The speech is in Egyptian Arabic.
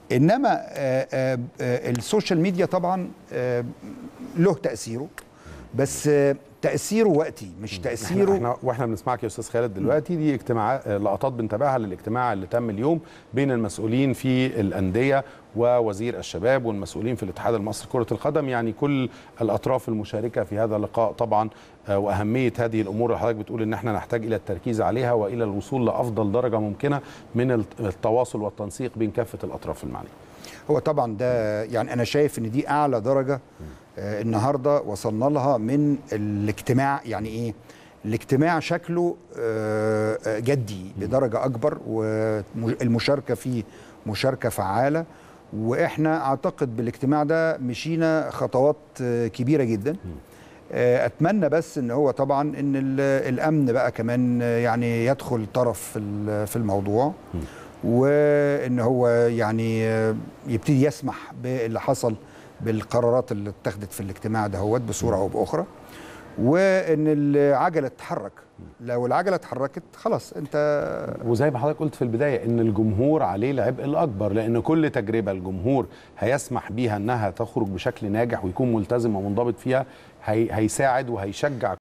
انما آه، آه، آه، السوشيال ميديا طبعا آه، له تاثيره بس آه، تاثيره وقتي مش احنا, تاثيره احنا واحنا بنسمعك يا استاذ خالد دلوقتي دي اجتماعات لقطات بنتابعها للاجتماع اللي تم اليوم بين المسؤولين في الانديه ووزير الشباب والمسؤولين في الاتحاد المصري لكره القدم يعني كل الاطراف المشاركه في هذا اللقاء طبعا آه، واهميه هذه الامور اللي حضرتك بتقول ان احنا نحتاج الى التركيز عليها والى الوصول لافضل درجه ممكنه من الت- التواصل والتنسيق بين كافه الاطراف المعنيه هو طبعا ده يعني انا شايف ان دي اعلى درجه آه، النهارده وصلنا لها من الاجتماع يعني ايه الاجتماع شكله آه، آه، جدي بدرجه اكبر والمشاركه فيه مشاركه فعاله واحنا اعتقد بالاجتماع ده مشينا خطوات آه، كبيره جدا آه، اتمنى بس ان هو طبعا ان ال- الامن بقى كمان آه، يعني يدخل طرف في ال- في الموضوع وان هو يعني آه، يبتدي يسمح باللي حصل بالقرارات اللي اتخذت في الاجتماع دهوت بصوره او باخرى وان العجله تتحرك لو العجله اتحركت خلاص انت وزي ما حضرتك قلت في البدايه ان الجمهور عليه العبء الاكبر لان كل تجربه الجمهور هيسمح بيها انها تخرج بشكل ناجح ويكون ملتزم ومنضبط فيها هي هيساعد وهيشجع